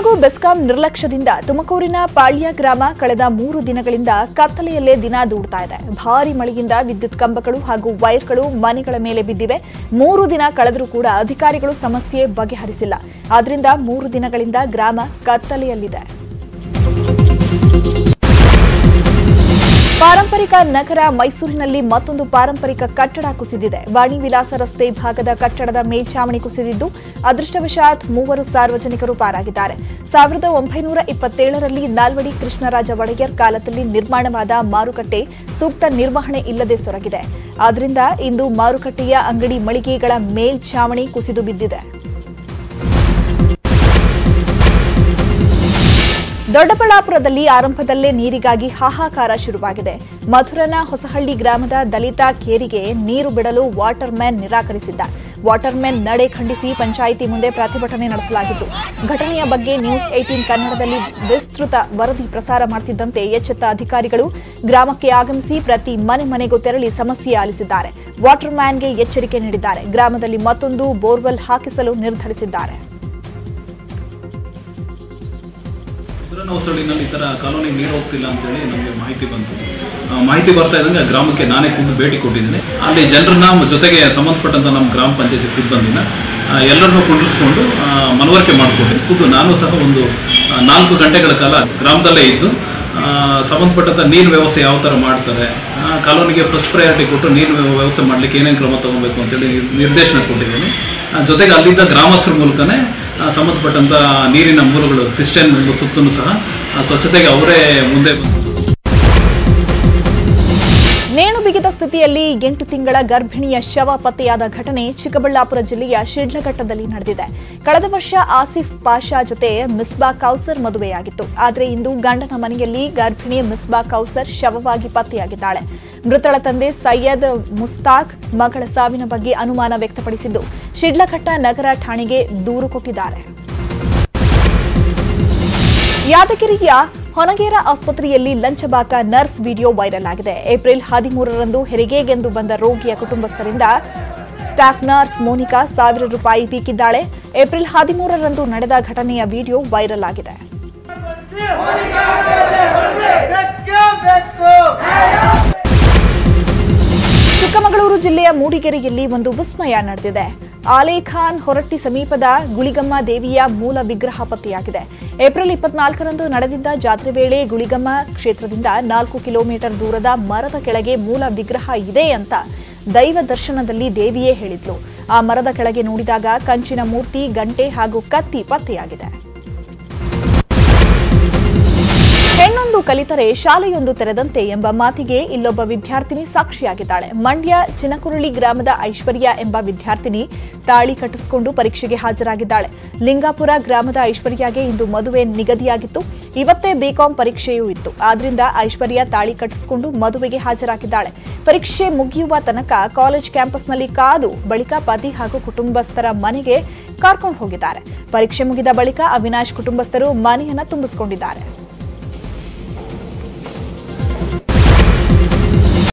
ಹಾಗೂ ಬೆಸ್ಕಾಂ ನಿರ್ಲಕ್ಷ್ಯದಿಂದ ತುಮಕೂರಿನ ಪಾಳ್ಯ ಗ್ರಾಮ ಕಳೆದ ಮೂರು ದಿನಗಳಿಂದ ಕತ್ತಲೆಯಲ್ಲೇ ದಿನ ದೂಡ್ತಾ ಇದೆ ಭಾರಿ ಮಳೆಯಿಂದ ವಿದ್ಯುತ್ ಕಂಬಗಳು ಹಾಗೂ ವೈರ್ಗಳು ಮನೆಗಳ ಮೇಲೆ ಬಿದ್ದಿವೆ ಮೂರು ದಿನ ಕಳೆದರೂ ಕೂಡ ಅಧಿಕಾರಿಗಳು ಸಮಸ್ಯೆ ಬಗೆಹರಿಸಿಲ್ಲ ಆದ್ರಿಂದ ಮೂರು ದಿನಗಳಿಂದ ಗ್ರಾಮ ಕತ್ತಲೆಯಲ್ಲಿದೆ ಪಾರಂಪರಿಕ ನಗರ ಮೈಸೂರಿನಲ್ಲಿ ಮತ್ತೊಂದು ಪಾರಂಪರಿಕ ಕಟ್ಟಡ ಕುಸಿದಿದೆ ವಾಣಿ ವಿಲಾಸ ರಸ್ತೆ ಭಾಗದ ಕಟ್ಟಡದ ಮೇಲ್ಛಾವಣಿ ಕುಸಿದಿದ್ದು ಅದೃಷ್ಟವಶಾತ್ ಮೂವರು ಸಾರ್ವಜನಿಕರು ಪಾರಾಗಿದ್ದಾರೆ ಸಾವಿರದ ಒಂಬೈನೂರ ಇಪ್ಪತ್ತೇಳರಲ್ಲಿ ನಾಲ್ವಡಿ ಕೃಷ್ಣರಾಜ ಒಡೆಯರ್ ಕಾಲದಲ್ಲಿ ನಿರ್ಮಾಣವಾದ ಮಾರುಕಟ್ಟೆ ಸೂಕ್ತ ನಿರ್ವಹಣೆ ಇಲ್ಲದೆ ಸೊರಗಿದೆ ಆದ್ರಿಂದ ಇಂದು ಮಾರುಕಟ್ಟೆಯ ಅಂಗಡಿ ಮಳಿಗೆಗಳ ಮೇಲ್ಛಾವಣಿ ಕುಸಿದು ಬಿದ್ದಿದೆ ದೊಡ್ಡಬಳ್ಳಾಪುರದಲ್ಲಿ ಆರಂಭದಲ್ಲೇ ನೀರಿಗಾಗಿ ಹಾಹಾಕಾರ ಶುರುವಾಗಿದೆ ಮಧುರನ ಹೊಸಹಳ್ಳಿ ಗ್ರಾಮದ ದಲಿತ ಕೇರಿಗೆ ನೀರು ಬಿಡಲು ವಾಟರ್ ಮ್ಯಾನ್ ನಿರಾಕರಿಸಿದ್ದ ವಾಟರ್ ಮ್ಯಾನ್ ನಡೆ ಖಂಡಿಸಿ ಪಂಚಾಯಿತಿ ಮುಂದೆ ಪ್ರತಿಭಟನೆ ನಡೆಸಲಾಗಿತ್ತು ಘಟನೆಯ ಬಗ್ಗೆ ನ್ಯೂಸ್ ಏಟೀನ್ ಕನ್ನಡದಲ್ಲಿ ವಿಸ್ತೃತ ವರದಿ ಪ್ರಸಾರ ಮಾಡುತ್ತಿದ್ದಂತೆ ಎಚ್ಚೆತ್ತ ಅಧಿಕಾರಿಗಳು ಗ್ರಾಮಕ್ಕೆ ಆಗಮಿಸಿ ಪ್ರತಿ ಮನೆ ಮನೆಗೂ ತೆರಳಿ ಸಮಸ್ಯೆ ಆಲಿಸಿದ್ದಾರೆ ವಾಟರ್ ಮ್ಯಾನ್ಗೆ ಎಚ್ಚರಿಕೆ ನೀಡಿದ್ದಾರೆ ಗ್ರಾಮದಲ್ಲಿ ಮತ್ತೊಂದು ಬೋರ್ವೆಲ್ ಹಾಕಿಸಲು ನಿರ್ಧರಿಸಿದ್ದಾರೆ ಹೊಸಳ್ಳಿನಲ್ಲಿ ಈ ಥರ ಕಾಲೋನಿ ನೀರು ಹೋಗ್ತಿಲ್ಲ ಅಂತೇಳಿ ನಮಗೆ ಮಾಹಿತಿ ಬಂತು ಆ, ಮಾಹಿತಿ ಬರ್ತಾ ಇದ್ದಂಗೆ ಆ ಗ್ರಾಮಕ್ಕೆ ನಾನೇ ಖುದ್ದು ಭೇಟಿ ಕೊಟ್ಟಿದ್ದೀನಿ ಅಲ್ಲಿ ಜನರನ್ನ ಮ- ಜೊತೆಗೆ ಸಂಬಂಧಪಟ್ಟಂತ ನಮ್ಮ ಗ್ರಾಮ ಪಂಚಾಯತಿ ಸಿಬ್ಬಂದಿನ ಆ, ಎಲ್ಲರನ್ನೂ ಕುಂಡಿಸ್ಕೊಂಡು ಆ, ಮನವರಿಕೆ ಮಾಡಿಕೊಟ್ಟು ಖುದ್ದು ನಾನು ಸಹ ಒಂದು ಆ, ನಾಲ್ಕು ಗಂಟೆಗಳ ಕಾಲ ಗ್ರಾಮದಲ್ಲೇ ಇದ್ದು ಆ, ಸಂಬಂಧಪಟ್ಟಂತ ನೀರು ವ್ಯವಸ್ಥೆ ಯಾವ ಥರ ಮಾಡ್ತಾರೆ ಆ, ಕಾಲೋನಿಗೆ ಫಸ್ಟ್ ಪ್ರಯಾರಿಟಿ ಕೊಟ್ಟು ನೀರು ವ್ಯವಸ್ಥೆ ಮಾಡಲಿಕ್ಕೆ ಏನೇನು ಕ್ರಮ ತಗೋಬೇಕು ಅಂತೇಳಿ ನಿರ್- ನಿರ್ದೇಶನ ಕೊಟ್ಟಿದ್ದೀನಿ ಆ, ಜೊತೆಗೆ ಅಲ್ಲಿದ್ದ ಗ್ರಾಮಸ್ಥರ ಮೂಲಕನೇ ಆ, ಸಂಬಂಧಪಟ್ಟಂತ ನೀರಿನ ಮೂಲಗಳು ಸಿಸ್ಟಮ್ ಸುತ್ತಲೂ ಸಹ ಆ, ಸ್ವಚ್ಛತೆಗೆ ಅವರೇ ಮುಂದೆ ಬಂದು ನೇಣು ಬಿಗಿದ ಸ್ಥಿತಿಯಲ್ಲಿ ಎಂಟು ತಿಂಗಳ ಗರ್ಭಿಣಿಯ ಶವ ಪತ್ತೆಯಾದ ಘಟನೆ ಚಿಕ್ಕಬಳ್ಳಾಪುರ ಜಿಲ್ಲೆಯ ಶಿಡ್ಲಘಟ್ಟದಲ್ಲಿ ನಡೆದಿದೆ ಕಳೆದ ವರ್ಷ ಆಸಿಫ್ ಪಾಷಾ ಜೊತೆ ಮಿಸ್ಬಾ ಕೌಸರ್ ಮದುವೆಯಾಗಿತ್ತು ಆದರೆ ಇಂದು ಗಂಡನ ಮನೆಯಲ್ಲಿ ಗರ್ಭಿಣಿ ಮಿಸ್ಬಾ ಕೌಸರ್ ಶವವಾಗಿ ಪತ್ತೆಯಾಗಿದ್ದಾಳೆ ಮೃತಳ ತಂದೆ ಸೈಯದ್ ಮುಸ್ತಾಕ್ ಮಗಳ ಸಾವಿನ ಬಗ್ಗೆ ಅನುಮಾನ ವ್ಯಕ್ತಪಡಿಸಿದ್ದು ಶಿಡ್ಲಘಟ್ಟ ನಗರ ಠಾಣೆಗೆ ದೂರು ಕೊಟ್ಟಿದ್ದಾರೆ ಯಾದಗಿರಿಯ ಹೊನಗೇರ ಆಸ್ಪತ್ರೆಯಲ್ಲಿ ಲಂಚಬಾಕ ನರ್ಸ್ ವಿಡಿಯೋ ವೈರಲ್ ಆಗಿದೆ ಏಪ್ರಿಲ್ ಹದಿಮೂರರಂದು ಹೆರಿಗೆಗೆಂದು ಬಂದ ರೋಗಿಯ ಕುಟುಂಬಸ್ಥರಿಂದ ಸ್ಟಾಫ್ ನರ್ಸ್ ಮೋನಿಕಾ ಸಾವಿರ ರೂಪಾಯಿ ಪೀಕಿದ್ದಾಳೆ ಏಪ್ರಿಲ್ ಹದಿಮೂರರಂದು ನಡೆದ ಘಟನೆಯ ವಿಡಿಯೋ ವೈರಲ್ ಆಗಿದೆ ಚಿಕ್ಕಮಗಳೂರು ಜಿಲ್ಲೆಯ ಮೂಡಿಗೆರೆಯಲ್ಲಿ ಒಂದು ವಿಸ್ಮಯ ನಡೆದಿದೆ ಆಲೇಖಾನ್ ಹೊರಟ್ಟಿ ಸಮೀಪದ ಗುಳಿಗಮ್ಮ ದೇವಿಯ ಮೂಲ ವಿಗ್ರಹ ಪತ್ತೆಯಾಗಿದೆ ಏಪ್ರಿಲ್ ಇಪ್ಪತ್ನಾಲ್ಕರಂದು ನಡೆದಿದ್ದ ಜಾತ್ರೆ ವೇಳೆ ಗುಳಿಗಮ್ಮ ಕ್ಷೇತ್ರದಿಂದ ನಾಲ್ಕು ಕಿಲೋಮೀಟರ್ ದೂರದ ಮರದ ಕೆಳಗೆ ಮೂಲ ವಿಗ್ರಹ ಇದೆ ಅಂತ ದೈವ ದರ್ಶನದಲ್ಲಿ ದೇವಿಯೇ ಹೇಳಿದ್ಲು ಆ ಮರದ ಕೆಳಗೆ ನೋಡಿದಾಗ ಕಂಚಿನ ಮೂರ್ತಿ ಗಂಟೆ ಹಾಗೂ ಕತ್ತಿ ಪತ್ತೆಯಾಗಿದೆ ಹೆಣ್ಣೊಂದು ಕಲಿತರೆ ಶಾಲೆಯೊಂದು ತೆರೆದಂತೆ ಎಂಬ ಮಾತಿಗೆ ಇಲ್ಲೊಬ್ಬ ವಿದ್ಯಾರ್ಥಿನಿ ಸಾಕ್ಷಿಯಾಗಿದ್ದಾಳೆ ಮಂಡ್ಯ ಚಿನಕುರಳಿ ಗ್ರಾಮದ ಐಶ್ವರ್ಯ ಎಂಬ ವಿದ್ಯಾರ್ಥಿನಿ ತಾಳಿ ಕಟ್ಟಿಸಿಕೊಂಡು ಪರೀಕ್ಷೆಗೆ ಹಾಜರಾಗಿದ್ದಾಳೆ ಲಿಂಗಾಪುರ ಗ್ರಾಮದ ಐಶ್ವರ್ಯಗೆ ಇಂದು ಮದುವೆ ನಿಗದಿಯಾಗಿತ್ತು ಇವತ್ತೇ ಬಿಕಾಂ ಪರೀಕ್ಷೆಯೂ ಇತ್ತು ಆದ್ರಿಂದ ಐಶ್ವರ್ಯ ತಾಳಿ ಕಟ್ಟಿಸಿಕೊಂಡು ಮದುವೆಗೆ ಹಾಜರಾಗಿದ್ದಾಳೆ ಪರೀಕ್ಷೆ ಮುಗಿಯುವ ತನಕ ಕಾಲೇಜ್ ಕ್ಯಾಂಪಸ್ನಲ್ಲಿ ಕಾದು ಬಳಿಕ ಪತಿ ಹಾಗೂ ಕುಟುಂಬಸ್ಥರ ಮನೆಗೆ ಕರ್ಕೊಂಡು ಹೋಗಿದ್ದಾರೆ ಪರೀಕ್ಷೆ ಮುಗಿದ ಬಳಿಕ ಅವಿನಾಶ್ ಕುಟುಂಬಸ್ಥರು ಮನೆಯನ್ನ ತುಂಬಿಸಿಕೊಂಡಿದ್ದಾರೆ